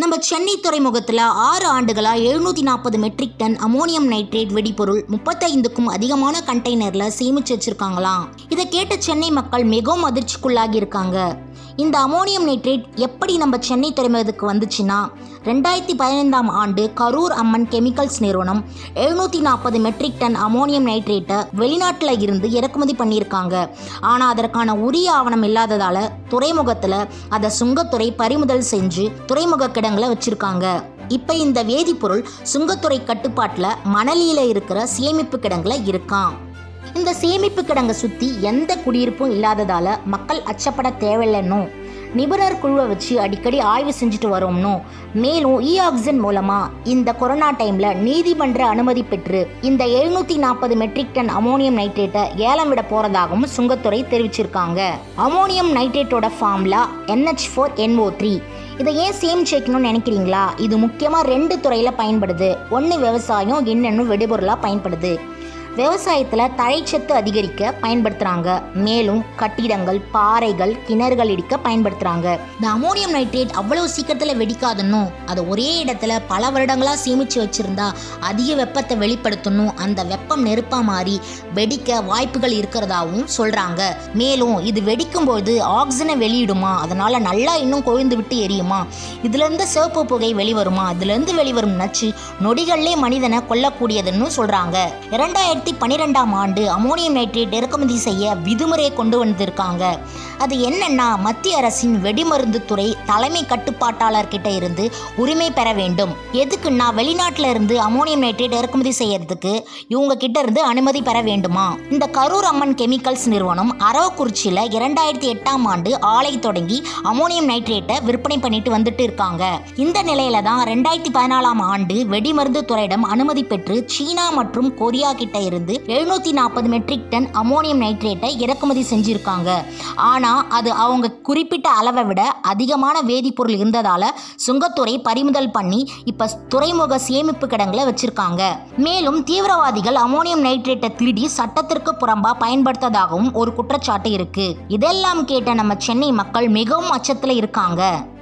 நம்ம சென்னை துறைமுகத்தில் ஆறு ஆண்டுகளாக எழுநூற்றி நாற்பது மெட்ரிக் டன் அமோனியம் நைட்ரேட் வெடிபொருள் முப்பத்தைந்துக்கும் அதிகமான கண்டெய்னரில் சேமிச்சு வச்சிருக்காங்களாம் இதை கேட்ட சென்னை மக்கள் மிகவும் அதிர்ச்சிக்குள்ளாகி இருக்காங்க இந்த அமோனியம் நைட்ரேட் எப்படி நம்ம சென்னை துறைமுகத்துக்கு வந்துச்சுன்னா ரெண்டாயிரத்தி பதினைந்தாம் ஆண்டு கரூர் அம்மன் கெமிக்கல்ஸ் நிறுவனம் எழுநூற்றி நாற்பது மெட்ரிக் டன் அமோனியம் நைட்ரேட்டை வெளிநாட்டில் இருந்து இறக்குமதி பண்ணியிருக்காங்க ஆனால் அதற்கான உரிய ஆவணம் இல்லாததால் துறைமுகத்தில் அதை சுங்கத்துறை பறிமுதல் செஞ்சு துறைமுக கிடங்குல வச்சிருக்காங்க இப்போ இந்த வேதிப்பொருள் சுங்கத்துறை கட்டுப்பாட்டில் மணலியில் இருக்கிற சேமிப்பு கிடங்குல இருக்கான் இந்த சேமிப்பு கிடங்கை சுற்றி எந்த குடியிருப்பும் இல்லாததால் மக்கள் அச்சப்பட தேவையில்லைன்னும் நிபுணர் குழுவை வச்சு அடிக்கடி ஆய்வு செஞ்சுட்டு வரோம்னு மேலும் இ ஆக்சிஜன் மூலமா இந்த கொரோனா டைம்ல நீதிமன்ற அனுமதி பெற்று இந்த எழுநூத்தி நாற்பது மெட்ரிக் டன் அமோனியம் நைட்ரேட்டை ஏலம் விட போறதாகவும் சுங்கத்துறை தெரிவிச்சிருக்காங்க அமோனியம் நைட்ரேட்டோட formula NH four NO three இதை ஏன் சேமிச்சு வைக்கணும்னு நினைக்கிறீங்களா இது முக்கியமாக ரெண்டு துறையில் பயன்படுது ஒன்று விவசாயம் இன்னொன்று வெடிபொருளாக பயன்படுது விவசாயத்தில் தழைச்சத்து அதிகரிக்க பயன்படுத்துகிறாங்க மேலும் கட்டிடங்கள் பாறைகள் கிணறுகள் இடிக்க பயன்படுத்துகிறாங்க இந்த அமோனியம் நைட்ரேட் அவ்வளவு சீக்கிரத்தில் வெடிக்காதுன்னும் அதை ஒரே இடத்துல பல வருடங்களாக சேமித்து வச்சுருந்தா அதிக வெப்பத்தை வெளிப்படுத்தணும் அந்த வெப்பம் நெருப்பாக மாறி வெடிக்க வாய்ப்புகள் இருக்கிறதாவும் சொல்கிறாங்க மேலும் இது வெடிக்கும்போது ஆக்சிஜனை வெளியிடுமா அதனால் நல்லா இன்னும் கொழுந்து விட்டு எரியுமா இதுலேருந்து சிவப்பு புகை வெளிவருமா இதுலேருந்து வெளிவரும் நச்சு நொடிகளிலே மனிதனை கொல்லக்கூடியதுன்னு சொல்கிறாங்க இரண்டாயிரத்தி பன்னிரெண்டாம் ஆண்டு அமோனியம் நைட்ரேட் இறக்குமதி செய்ய விதிமுறையை கொண்டு வந்திருக்காங்க அது என்னன்னா மத்திய அரசின் வெடிமருந்து துறை தலைமை கட்டுப்பாட்டாளர் கிட்ட இருந்து உரிமை பெற வேண்டும் எதுக்குன்னா வெளிநாட்டில இருந்து அமோனியம் நைட்ரேட் இறக்குமதி செய்யறதுக்கு இவங்க கிட்ட இருந்து அனுமதி பெற வேண்டுமா இந்த கரூர் அம்மன் கெமிக்கல்ஸ் நிறுவனம் அரவக்குறிச்சியில் இரண்டாயிரத்தி எட்டாம் ஆண்டு ஆலை தொடங்கி அமோனியம் நைட்ரேட்டை விற்பனை பண்ணிட்டு வந்துட்டு இருக்காங்க இந்த நிலையில தான் ரெண்டாயிரத்தி பதினாலாம் ஆண்டு வெடிமருந்து துறையிடம் அனுமதி பெற்று சீனா மற்றும் கொரியா கிட்ட இருந்து எழுநூத்தி நாற்பது மெட்ரிக் டன் அமோனியம் நைட்ரேட்டை இறக்குமதி செஞ்சிருக்காங்க ஆனா அது அவங்க குறிப்பிட்ட அளவை விட அதிகமான வேதிப்பொருள் இருந்ததால சுங்கத்துறை பறிமுதல் பண்ணி இப்ப துறைமுக சேமிப்பு கிடங்குல வச்சிருக்காங்க மேலும் தீவிரவாதிகள் அமோனியம் நைட்ரேட்டை திருடி சட்டத்திற்கு புறம்பா பயன்படுத்ததாகவும் ஒரு குற்றச்சாட்டு இருக்கு இதெல்லாம் கேட்ட நம்ம சென்னை மக்கள் மிகவும் அச்சத்துல இருக்காங்க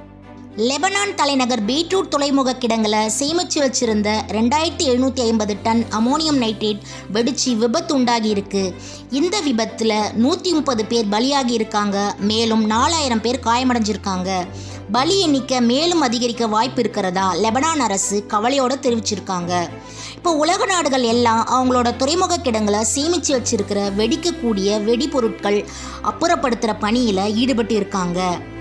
லெபனான் தலைநகர் பீட்ரூட் துறைமுக கிடங்குல சேமிச்சு வச்சிருந்த ரெண்டாயிரத்தி எழுநூற்றி ஐம்பது டன் அமோனியம் நைட்ரேட் வெடிச்சு விபத்து உண்டாகி இருக்கு இந்த விபத்தில் நூற்றி முப்பது பேர் பலியாகி இருக்காங்க மேலும் நாலாயிரம் பேர் காயமடைஞ்சிருக்காங்க பலி எண்ணிக்கை மேலும் அதிகரிக்க வாய்ப்பு இருக்கிறதா லெபனான் அரசு கவலையோட தெரிவிச்சிருக்காங்க இப்போ உலக நாடுகள் எல்லாம் அவங்களோட துறைமுக கிடங்குல சேமிச்சு வச்சிருக்கிற வெடிக்கக்கூடிய வெடிபொருட்கள் அப்புறப்படுத்துகிற பணியில் ஈடுபட்டு இருக்காங்க